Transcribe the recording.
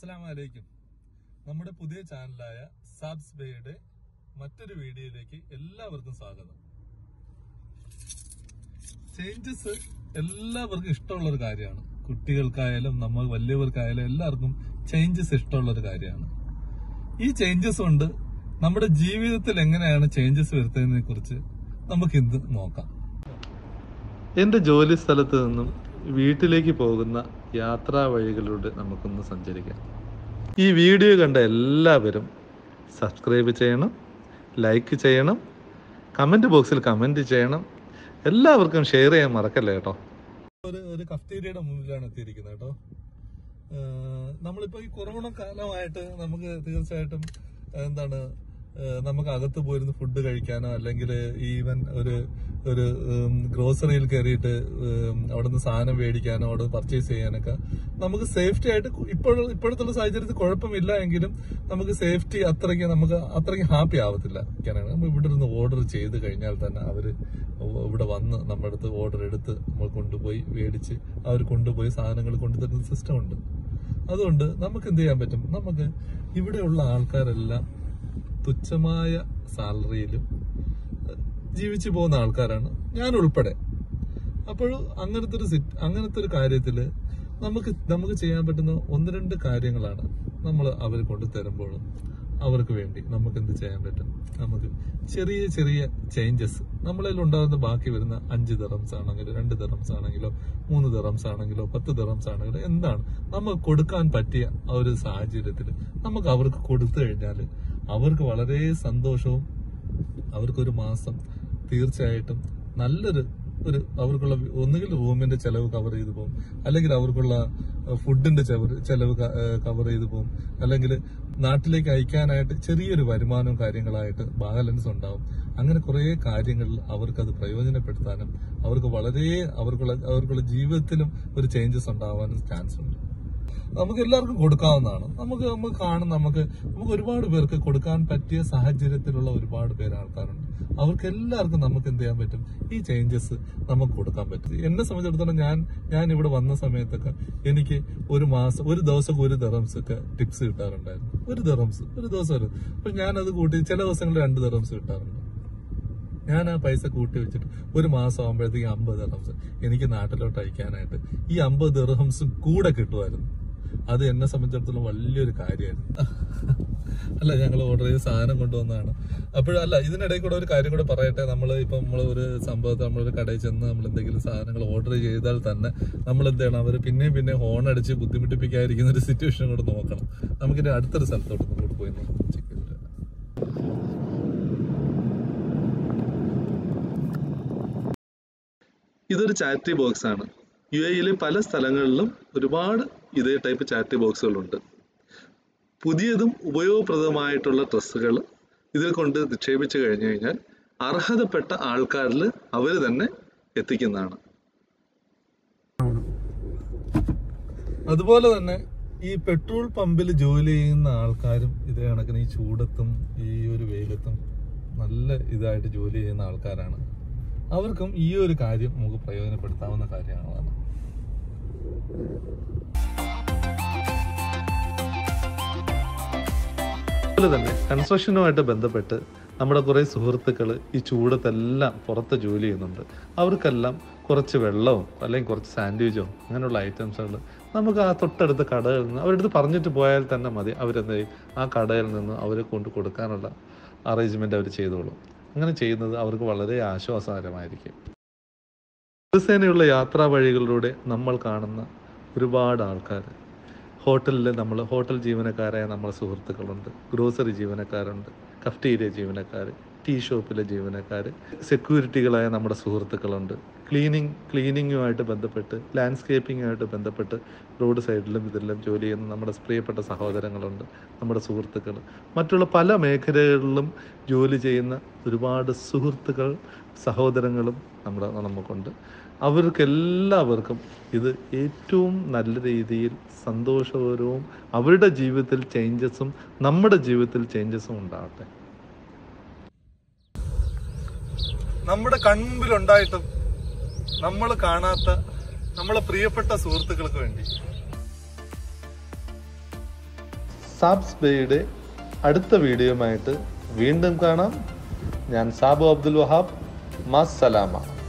അസ്സലാമു അലൈക്കും നമ്മുടെ പുതിയ ചാനലായ സാബ്സ് ബേയുടെ മറ്റൊരു വീഡിയോയിലേക്ക് എല്ലാവർക്കും സ്വാഗതം ചേഞ്ചസ് എല്ലാവർക്കും ഇഷ്ടമുള്ള ഒരു കാര്യമാണ് കുട്ടികൾക്കായാലും നമ്മൾ വലിയവർക്കായാലും എല്ലാവർക്കും ചേഞ്ചസ് ഇഷ്ടമുള്ള ഒരു കാര്യമാണ് ഈ ചേഞ്ചസ് കൊണ്ട് നമ്മുടെ ജീവിതത്തിൽ എങ്ങനെയാണ് ചേഞ്ചസ് വരുത്തുന്നതിനെ കുറിച്ച് നമുക്ക് ഇന്ന് നോക്കാം എന്റെ ജോലി സ്ഥലത്ത് നിന്നും വീട്ടിലേക്ക് പോകുന്ന യാത്രാ വഴികളിലൂടെ നമുക്കൊന്ന് സഞ്ചരിക്കാം ഈ വീഡിയോ കണ്ട എല്ലാവരും സബ്സ്ക്രൈബ് ചെയ്യണം ലൈക്ക് ചെയ്യണം കമന്റ് ബോക്സിൽ കമന്റ് ചെയ്യണം എല്ലാവർക്കും ഷെയർ ചെയ്യാൻ മറക്കല്ലേ കേട്ടോ ഒരു ഒരു കഫ്തീരിയയുടെ മുന്നിലാണ് എത്തിയിരിക്കുന്നത് കേട്ടോ ഏഹ് നമ്മളിപ്പോ ഈ കൊറോണ കാലമായിട്ട് നമുക്ക് തീർച്ചയായിട്ടും എന്താണ് ഏഹ് നമുക്ക് അകത്ത് പോയിരുന്ന് ഫുഡ് കഴിക്കാനോ അല്ലെങ്കിൽ ഈവൻ ഒരു ഒരു ഗ്രോസറിയിൽ കയറിയിട്ട് ഉം, അവിടുന്ന് സാധനം മേടിക്കാനോ അവിടെ പർച്ചേസ് ചെയ്യാനൊക്കെ നമുക്ക് സേഫ്റ്റി ആയിട്ട് ഇപ്പോൾ ഇപ്പോഴത്തെ സാഹചര്യത്തിൽ കുഴപ്പമില്ല എങ്കിലും നമുക്ക് സേഫ്റ്റി അത്രയ്ക്ക് നമുക്ക് അത്രയ്ക്ക് ഹാപ്പി ആവത്തില്ല കാരണം നമ്മൾ ഇവിടെ നിന്ന് ഓർഡർ ചെയ്ത് കഴിഞ്ഞാൽ തന്നെ അവര് ഇവിടെ വന്ന് നമ്മുടെ അടുത്ത് ഓർഡർ എടുത്ത് നമ്മൾ കൊണ്ടുപോയി മേടിച്ച് അവർ കൊണ്ടുപോയി സാധനങ്ങൾ കൊണ്ടുതരുന്ന സിസ്റ്റം ഉണ്ട് അതുകൊണ്ട് നമുക്ക് എന്ത് ചെയ്യാൻ പറ്റും നമുക്ക് ഇവിടെയുള്ള ആൾക്കാരെല്ലാം തുച്ഛമായ സാലറിയിലും ജീവിച്ചു പോകുന്ന ആൾക്കാരാണ് ഞാൻ ഉൾപ്പെടെ അപ്പോൾ അങ്ങനത്തെ ഒരു സിറ്റ് അങ്ങനത്തെ ഒരു കാര്യത്തില് നമുക്ക് നമുക്ക് ചെയ്യാൻ പറ്റുന്ന ഒന്ന് രണ്ട് കാര്യങ്ങളാണ് നമ്മൾ അവർ കൊണ്ട് തരുമ്പോഴും അവർക്ക് വേണ്ടി നമുക്ക് എന്ത് ചെയ്യാൻ പറ്റും നമുക്ക് ചെറിയ ചെറിയ ചേഞ്ചസ് നമ്മളിൽ ഉണ്ടാകുന്ന ബാക്കി വരുന്ന അഞ്ച് ദിറംസ് ആണെങ്കിലോ രണ്ട് ദിറംസ് ആണെങ്കിലോ മൂന്ന് ദിറംസ് ആണെങ്കിലോ പത്ത് ദിറംസ് ആണെങ്കിലോ എന്താണ് നമുക്ക് കൊടുക്കാൻ പറ്റിയ ആ ഒരു സാഹചര്യത്തിൽ നമുക്ക് അവർക്ക് കൊടുത്തു കഴിഞ്ഞാൽ അവർക്ക് വളരെ സന്തോഷവും അവർക്കൊരു മാസം തീർച്ചയായിട്ടും നല്ലൊരു ഒരു അവർക്കുള്ള ഒന്നുകിൽ റൂമിന്റെ ചെലവ് കവർ ചെയ്തു പോകും അല്ലെങ്കിൽ അവർക്കുള്ള ഫുഡിന്റെ ചെലവ് ചെലവ് കവർ ചെയ്തു പോകും അല്ലെങ്കിൽ നാട്ടിലേക്ക് അയക്കാനായിട്ട് ചെറിയൊരു വരുമാനവും കാര്യങ്ങളായിട്ട് ബാലൻസ് ഉണ്ടാവും അങ്ങനെ കുറെ കാര്യങ്ങളിൽ അവർക്കത് പ്രയോജനപ്പെടുത്താനും അവർക്ക് വളരെ അവർക്കുള്ള അവർക്കുള്ള ജീവിതത്തിലും ഒരു ചേഞ്ചസ് ഉണ്ടാവാനും ചാൻസ് ഉണ്ട് നമുക്ക് എല്ലാവർക്കും കൊടുക്കാവുന്നതാണ് നമുക്ക് നമുക്ക് കാണും നമുക്ക് നമുക്ക് ഒരുപാട് പേർക്ക് കൊടുക്കാൻ പറ്റിയ സാഹചര്യത്തിലുള്ള ഒരുപാട് പേര് ആൾക്കാരുണ്ട് അവർക്ക് എല്ലാവർക്കും നമുക്ക് എന്ത് ചെയ്യാൻ പറ്റും ഈ ചേഞ്ചസ് നമുക്ക് കൊടുക്കാൻ പറ്റും എന്നെ സംബന്ധിച്ചിടത്തോളം ഞാൻ ഞാൻ ഇവിടെ വന്ന സമയത്തൊക്കെ എനിക്ക് ഒരു മാസം ഒരു ദിവസം ഒരു ദറംസ് ഒക്കെ ടിപ്സ് കിട്ടാറുണ്ടായിരുന്നു ഒരു ദറംസ് ഒരു ദിവസം ഒരു അപ്പൊ ഞാനത് കൂട്ടി ചില ദിവസങ്ങളിൽ രണ്ട് ദറംസ് കിട്ടാറുണ്ട് ഞാൻ ആ പൈസ കൂട്ടി വെച്ചിട്ട് ഒരു മാസം ആകുമ്പോഴത്തേക്ക് അമ്പത് ദിർഹംസ് എനിക്ക് നാട്ടിലോട്ട് അയക്കാനായിട്ട് ഈ അമ്പത് ദിർഹംസും കൂടെ കിട്ടുമായിരുന്നു അത് എന്നെ സംബന്ധിച്ചിടത്തോളം വലിയൊരു കാര്യമായിരുന്നു അല്ല ഞങ്ങൾ ഓർഡർ ചെയ്ത് സാധനം കൊണ്ടുവന്നതാണ് അപ്പോഴല്ല ഇതിനിടയിൽ കൂടെ ഒരു കാര്യം കൂടെ പറയട്ടെ നമ്മൾ ഇപ്പം നമ്മൾ ഒരു സംഭവത്തിൽ നമ്മളൊരു കടയിൽ ചെന്ന് നമ്മൾ എന്തെങ്കിലും സാധനങ്ങൾ ഓർഡർ ചെയ്താൽ തന്നെ നമ്മൾ എന്ത് ചെയ്യണം അവർ പിന്നെയും പിന്നെ ഹോൺ അടിച്ച് ബുദ്ധിമുട്ടിപ്പിക്കാതിരിക്കുന്ന ഒരു സിറ്റുവേഷൻ കൂടെ നോക്കണം നമുക്കിനി അടുത്തൊരു സ്ഥലത്തോട്ട് കൂടെ പോയി നോക്കാം ചെക്ക് ചെയ്തിട്ട് വരാം. ഇതൊരു ചാരിറ്റി ബോക്സ് ആണ് യു എയിലെ പല സ്ഥലങ്ങളിലും ഒരുപാട് ഇതേ ടൈപ്പ് ചാരിറ്റി ബോക്സുകളുണ്ട് പുതിയതും ഉപയോഗപ്രദമായിട്ടുള്ള ഡ്രസ്സുകൾ ഇതിൽ കൊണ്ട് നിക്ഷേപിച്ചു കഴിഞ്ഞു കഴിഞ്ഞാൽ അർഹതപ്പെട്ട ആൾക്കാരിൽ അവർ തന്നെ എത്തിക്കുന്നതാണ് അതുപോലെ തന്നെ ഈ പെട്രോൾ പമ്പിൽ ജോലി ചെയ്യുന്ന ആൾക്കാരും ഇതേ കണക്കിന് ഈ ചൂടത്തും ഈ ഒരു വെയിലത്തും നല്ല ഇതായിട്ട് ജോലി ചെയ്യുന്ന ആൾക്കാരാണ് അവർക്കും ഈ ഒരു കാര്യം നമുക്ക് പ്രയോജനപ്പെടുത്താവുന്ന കാര്യമാണ് അതുപോലെ തന്നെ കൺസ്ട്രക്ഷനുമായിട്ട് ബന്ധപ്പെട്ട് നമ്മുടെ കുറേ സുഹൃത്തുക്കൾ ഈ ചൂടത്തെല്ലാം പുറത്ത് ജോലി ചെയ്യുന്നുണ്ട് അവർക്കെല്ലാം കുറച്ച് വെള്ളവും അല്ലെങ്കിൽ കുറച്ച് സാൻഡ്വിച്ചോ അങ്ങനെയുള്ള ഐറ്റംസുകൾ നമുക്ക് ആ തൊട്ടടുത്ത കടകളിൽ നിന്ന് അവരുടെ അടുത്ത് പറഞ്ഞിട്ട് പോയാൽ തന്നെ മതി അവരെന്ത് ചെയ്യും ആ കടയിൽ നിന്ന് അവരെ കൊണ്ട് കൊടുക്കാനുള്ള അറേഞ്ച്മെന്റ് അവർ ചെയ്തോളും അങ്ങനെ ചെയ്യുന്നത് അവർക്ക് വളരെ ആശ്വാസകരമായിരിക്കും ദിവസേനയുള്ള യാത്രാ വഴികളിലൂടെ നമ്മൾ കാണുന്ന ഒരുപാട് ആൾക്കാർ ഹോട്ടലിൽ നമ്മൾ ഹോട്ടൽ ജീവനക്കാരായ നമ്മളെ സുഹൃത്തുക്കളുണ്ട് ഗ്രോസറി ജീവനക്കാരുണ്ട് കഫ്റ്റീരിയ ജീവനക്കാർ ടീ ഷോപ്പിലെ ജീവനക്കാർ സെക്യൂരിറ്റികളായ നമ്മുടെ സുഹൃത്തുക്കളുണ്ട് ക്ലീനിങ് ക്ലീനിങ്ങുമായിട്ട് ബന്ധപ്പെട്ട് ലാൻഡ്സ്കേപ്പിങ്ങുമായിട്ട് ബന്ധപ്പെട്ട് റോഡ് സൈഡിലും ഇതെല്ലാം ജോലി ചെയ്യുന്ന നമ്മുടെ പ്രിയപ്പെട്ട സഹോദരങ്ങളുണ്ട് നമ്മുടെ സുഹൃത്തുക്കൾ മറ്റുള്ള പല മേഖലകളിലും ജോലി ചെയ്യുന്ന ഒരുപാട് സുഹൃത്തുക്കൾ സഹോദരങ്ങളും നമ്മുടെ നമുക്കുണ്ട് അവർക്കെല്ലാവർക്കും ഇത് ഏറ്റവും നല്ല രീതിയിൽ സന്തോഷകരവും അവരുടെ ജീവിതത്തിൽ ചേഞ്ചസും നമ്മുടെ ജീവിതത്തിൽ ചേഞ്ചസും ഉണ്ടാകട്ടെ നമ്മുടെ കൺമുമ്പിലുണ്ടായിട്ടും നമ്മൾ കാണാത്ത നമ്മളെ പ്രിയപ്പെട്ട സുഹൃത്തുക്കൾക്ക് വേണ്ടി സാബ്സ് ബേയുടെ അടുത്ത വീഡിയോയുമായിട്ട് വീണ്ടും കാണാം ഞാൻ സാബു അബ്ദുൽ വഹാബ് മാസ് സലാമ